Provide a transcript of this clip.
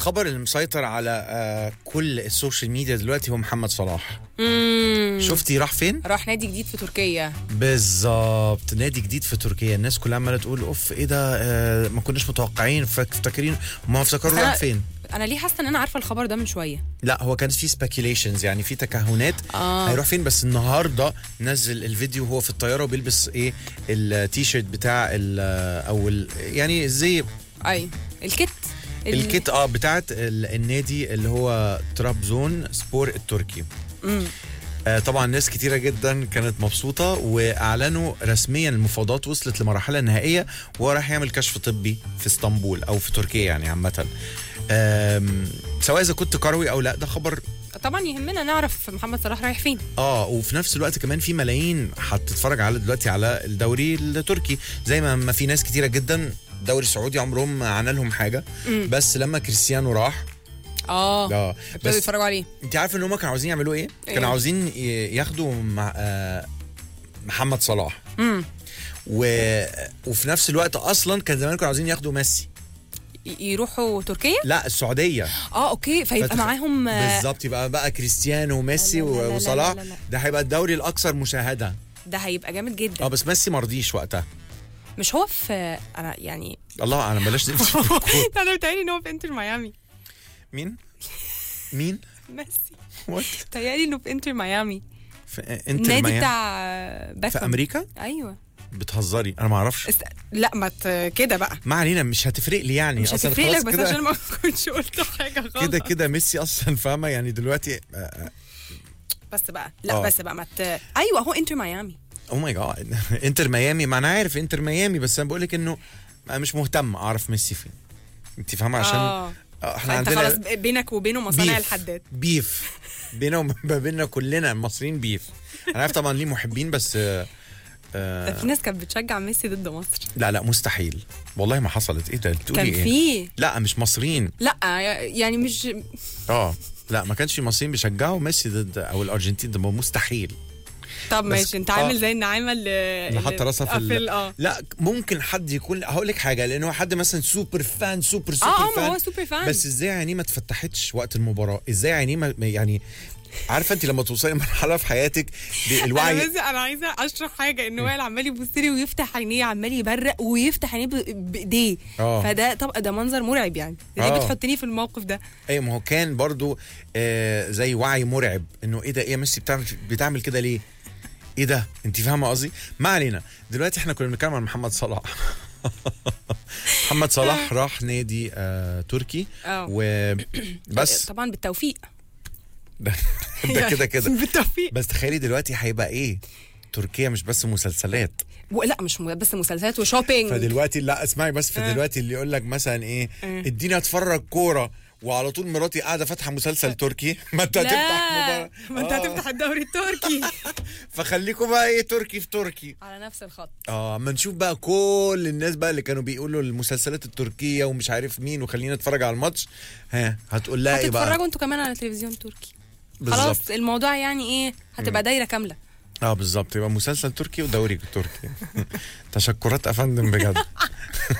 الخبر اللي مسيطر على آه كل السوشيال ميديا دلوقتي هو محمد صلاح مم. شفتي راح فين راح نادي جديد في تركيا بالظبط نادي جديد في تركيا الناس كلها عماله تقول اوف ايه ده آه ما كناش متوقعين فاك- فاكرين ما افتكروا بس أنا- راح فين انا ليه حاسه ان انا عارفه الخبر ده من شويه لا هو كان في سبيكيوليشنز يعني في تكهنات آه. هيروح فين بس النهارده نزل الفيديو وهو في الطياره وبيلبس ايه التيشيرت بتاع ال او ال يعني زي اي الكت ال- الكيت اه بتاعت ال- النادي اللي هو ترابزون سبور التركي مم. آه طبعا ناس كتيره جدا كانت مبسوطه واعلنوا رسميا المفاوضات وصلت لمرحله نهائيه وهو راح يعمل كشف طبي في اسطنبول او في تركيا يعني عامه آم، سواء اذا كنت كروي او لا ده خبر طبعا يهمنا نعرف محمد صلاح رايح فين اه وفي نفس الوقت كمان في ملايين هتتفرج على دلوقتي على الدوري التركي زي ما ما في ناس كتيره جدا الدوري السعودي عمرهم ما عنا لهم حاجه مم. بس لما كريستيانو راح اه اه ابتدوا بس يتفرجوا عليه انت عارف ان هم كانوا عاوزين يعملوا ايه؟ إيه؟ كانوا عاوزين ي- ياخدوا مع آه محمد صلاح امم و... وفي نفس الوقت اصلا كان زمان كانوا عاوزين ياخدوا ميسي يروحوا تركيا لا السعوديه اه اوكي فيبقى فتخ- معاهم آه، بالظبط يبقى بقى كريستيانو وميسي لا لا لا لا لا وصلاح لا لا. ده هيبقى الدوري الاكثر مشاهده ده هيبقى جامد جدا اه بس ميسي مرضيش وقتها مش هو في انا يعني الله اعلم بلاش نمشي في الكورة. انا بتهيألي ان هو في انتر ميامي مين؟ مين؟ ميسي وات؟ بتهيألي انه في انتر ميامي في انتر النادي ميامي بتاع باكم في امريكا؟ ايوه بتهزري انا ما اعرفش است... لا ما ت... كده بقى ما علينا مش هتفرق لي يعني مش أصلاً هتفرق خلاص لك بس كده- عشان ما كنتش قلت حاجه غلط كده كده ميسي اصلا فاهمه يعني دلوقتي بس بقى لا آه. بس بقى ما ت... ايوه هو انتر ميامي او ماي جاد انتر ميامي ما انا عارف انتر ميامي بس انا بقول لك انه أنا مش مهتم اعرف ميسي فين انت فاهمه عشان اه آه، احنا فانت عندنا خلاص بينك وبينه مصانع بيف. الحداد بيف بينا وما بيننا كلنا المصريين بيف انا عارف طبعا ليه محبين بس آه، ده في آه ناس كانت بتشجع ميسي ضد مصر لا لا مستحيل والله ما حصلت ايه ده بتقولي كان ايه في لا مش مصريين لا يعني مش اه لا ما كانش في مصريين بيشجعوا ميسي ضد او الارجنتين ده مستحيل طب بس- ماشي انت آه. عامل زي النعامه اللي اللي حاطه راسها في ال- ال... اه لا ممكن حد يكون هقول لك حاجه لان هو حد مثلا سوبر فان سوبر سوبر اه اه فان ما هو سوبر فان بس ازاي عينيه ما اتفتحتش وقت المباراه ازاي عينيه ما ما- يعني عارفه انت لما توصلي مرحله في حياتك ب- انا الوعي بس انا عايزه اشرح حاجه ان وائل عمال يبص لي ويفتح عينيه عمال يبرق ويفتح عينيه ب- بايديه اه. فده طب ده منظر مرعب يعني ليه اه. بتحطني في الموقف ده ايوه ما هو كان برضو آه زي وعي مرعب انه ايه ده ايه يا ميسي بتعمل بتعمل كده ليه ايه ده انت فاهمه قصدي ما علينا دلوقتي احنا كنا بنتكلم عن محمد صلاح محمد صلاح راح نادي آه تركي اه وبس طبعا بالتوفيق ده ده كده كده بالتوفيق بس تخيلي دلوقتي هيبقى ايه تركيا مش بس مسلسلات و- لا مش م- بس مسلسلات وشوبينج فدلوقتي لا اسمعي بس آه. فدلوقتي اللي يقول لك مثلا ايه آه. اديني اتفرج كوره وعلى طول مراتي قاعده فاتحه مسلسل تركي ما انت هتفتح لا مباراة. ما انت آه. هتفتح الدوري التركي فخليكم بقى ايه تركي في تركي على نفس الخط اه اما نشوف بقى كل الناس بقى اللي كانوا بيقولوا المسلسلات التركيه ومش عارف مين وخلينا نتفرج على الماتش ها هتقول لها ايه بقى هتتفرجوا انتوا كمان على تلفزيون تركي بالظبط خلاص الموضوع يعني ايه هتبقى دايره كامله اه بالظبط يبقى مسلسل تركي ودوري تركي تشكرات افندم بجد